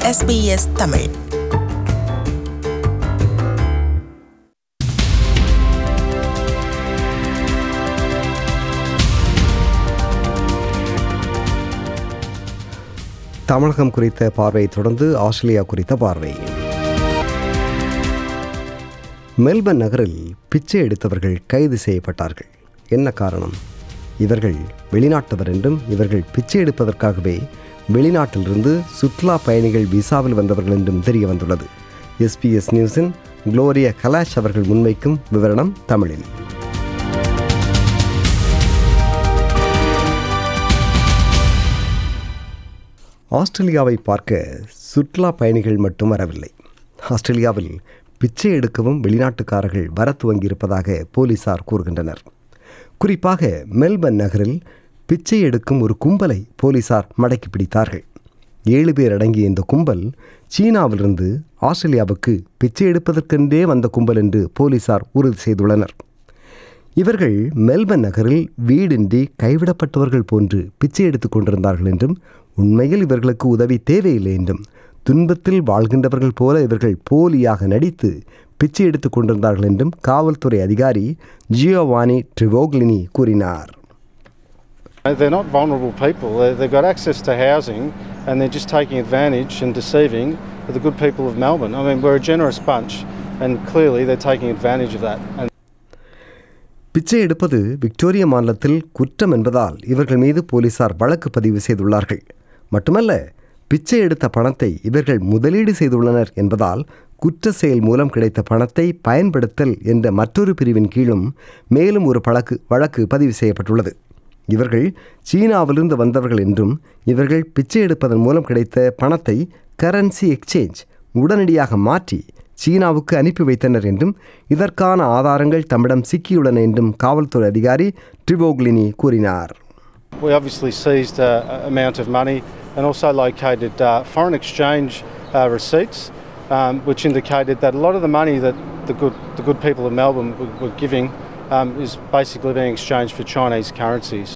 SBS Tamil தமிழகம் குறித்த பார்வையை தொடர்ந்து ஆஸ்திரேலியா குறித்த பார்வை மெல்பர்ன் நகரில் பிச்சை எடுத்தவர்கள் கைது செய்யப்பட்டார்கள் என்ன காரணம் இவர்கள் வெளிநாட்டவர் என்றும் இவர்கள் பிச்சை எடுப்பதற்காகவே வெளிநாட்டிலிருந்து சுற்றுலா பயணிகள் விசாவில் வந்தவர்கள் என்றும் தெரிய வந்துள்ளது எஸ்பிஎஸ் நியூஸின் குளோரியா கலாஷ் அவர்கள் முன்வைக்கும் விவரணம் தமிழில் ஆஸ்திரேலியாவை பார்க்க சுற்றுலா பயணிகள் மட்டும் வரவில்லை ஆஸ்திரேலியாவில் பிச்சை எடுக்கவும் வெளிநாட்டுக்காரர்கள் வர துவங்கியிருப்பதாக போலீசார் கூறுகின்றனர் குறிப்பாக மெல்பர்ன் நகரில் பிச்சை எடுக்கும் ஒரு கும்பலை போலீசார் மடக்கி பிடித்தார்கள் ஏழு பேர் அடங்கிய இந்த கும்பல் சீனாவிலிருந்து ஆஸ்திரேலியாவுக்கு பிச்சை எடுப்பதற்கென்றே வந்த கும்பல் என்று போலீசார் உறுதி செய்துள்ளனர் இவர்கள் மெல்பர்ன் நகரில் வீடின்றி கைவிடப்பட்டவர்கள் போன்று பிச்சை எடுத்துக் கொண்டிருந்தார்கள் என்றும் உண்மையில் இவர்களுக்கு உதவி தேவையில்லை என்றும் துன்பத்தில் வாழ்கின்றவர்கள் போல இவர்கள் போலியாக நடித்து பிச்சை எடுத்துக் கொண்டிருந்தார்கள் என்றும் காவல்துறை அதிகாரி ஜியோவானி ட்ரிவோக்லினி கூறினார் They're not vulnerable people. They- They've got access to housing and they're just taking advantage and deceiving the good people of Melbourne. I mean, we're a generous bunch and clearly they're taking advantage of that. And பிச்சை எடுப்பது Victoria மாநிலத்தில் குற்றம் என்பதால் இவர்கள் மீது போலீசார் வழக்கு பதிவு செய்துள்ளார்கள் மட்டுமல்ல பிச்சை எடுத்த பணத்தை இவர்கள் முதலீடு செய்துள்ளனர் என்பதால் குற்ற செயல் மூலம் கிடைத்த பணத்தை பயன்படுத்தல் என்ற மற்றொரு பிரிவின் கீழும் மேலும் ஒரு பழக்கு வழக்கு பதிவு செய்யப்பட்டுள்ளது இவர்கள் சீனாவிலிருந்து வந்தவர்கள் என்றும் இவர்கள் பிச்சை எடுப்பதன் மூலம் கிடைத்த பணத்தை கரன்சி எக்ஸ்சேஞ்ச் உடனடியாக மாற்றி சீனாவுக்கு அனுப்பி வைத்தனர் என்றும் இதற்கான ஆதாரங்கள் தம்மிடம் சிக்கியுள்ளன என்றும் காவல்துறை அதிகாரி ட்ரிவோக்லினி கூறினார் we obviously seized uh, a amount of money and also located uh, foreign exchange uh, receipts, um, which indicated that a lot of the money that the good, the good people of Melbourne were, were giving um, is basically being exchanged for Chinese currencies.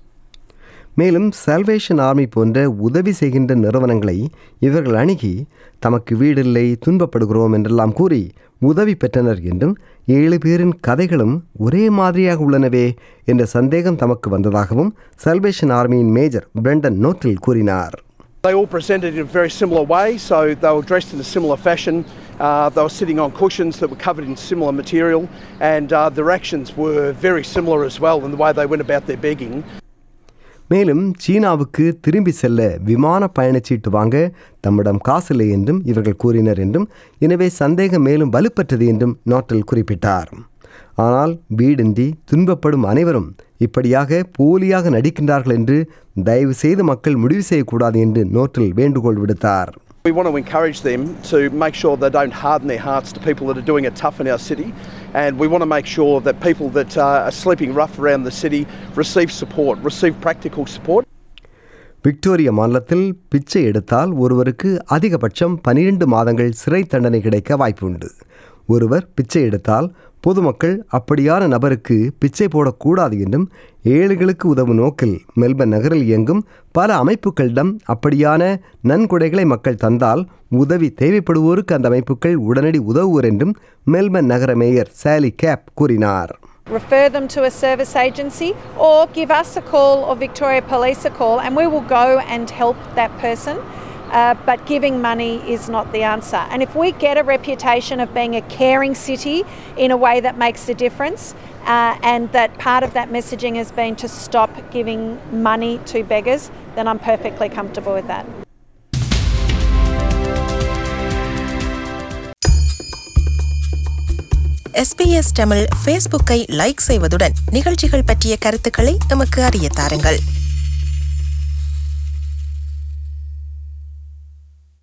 மேலும் Salvation Army போன்ற உதவி செய்கின்ற நிறுவனங்களை இவர்கள் அணுகி தமக்கு வீடில்லை துன்பப்படுகிறோம் என்றெல்லாம் கூறி உதவி பெற்றனர் என்றும் ஏழு பேரின் கதைகளும் ஒரே மாதிரியாக உள்ளனவே என்ற சந்தேகம் தமக்கு வந்ததாகவும் சால்வேஷன் ஆர்மியின் மேஜர் பிரெண்டன் நோட்டில் கூறினார் They all presented in a very similar way, so they were dressed in a similar fashion. Uh, they were sitting on cushions that were covered in similar material, and uh, their actions were very similar as well in the way they went about their begging. மேலும் சீனாவுக்கு திரும்பி செல்ல விமான பயணச்சீட்டு வாங்க தம்மிடம் காசில்லை என்றும் இவர்கள் கூறினர் என்றும் எனவே சந்தேகம் மேலும் வலுப்பெற்றது என்றும் நோட்டில் குறிப்பிட்டார் ஆனால் வீடின்றி துன்பப்படும் அனைவரும் இப்படியாக போலியாக நடிக்கின்றார்கள் என்று தயவு செய்து மக்கள் முடிவு செய்யக்கூடாது என்று நோட்டில் வேண்டுகோள் விடுத்தார் We want to encourage them to make sure they don't harden their hearts to people that are doing it tough in our city, and we want to make sure that people that uh, are sleeping rough around the city receive support, receive practical support. Victoria மாநிலத்தில் பிச்சை எடுத்தால் ஒருவருக்கு அதிகபட்சம் பனிரெண்டு மாதங்கள் சிறை தண்டனை கிடைக்க வாய்ப்பு உண்டு ஒருவர் பிச்சை எடுத்தால் பொதுமக்கள் அப்படியான நபருக்கு பிச்சை போடக்கூடாது என்றும் ஏழைகளுக்கு உதவும் நோக்கில் மெல்பர்ன் நகரில் இயங்கும் பல அமைப்புகளிடம் அப்படியான நன்கொடைகளை மக்கள் தந்தால் உதவி தேவைப்படுவோருக்கு அந்த அமைப்புகள் உடனடி உதவுவர் என்றும் மெல்பர்ன் நகர மேயர் சாலி கேப் கூறினார் refer them to a service agency or give us a call or Victoria Police a call and we will go and help that person. Uh, but giving money is not the answer. And if we get a reputation of being a caring city in a way that makes a difference, uh, and that part of that messaging has been to stop giving money to beggars, then I'm perfectly comfortable with that. SBS Tamil ஃபேஸ்புக்கை like செய்வதுடன் நிகழ்ச்சிகள் பற்றிய கருத்துக்களை எமக்கு அறிய தாருங்கள்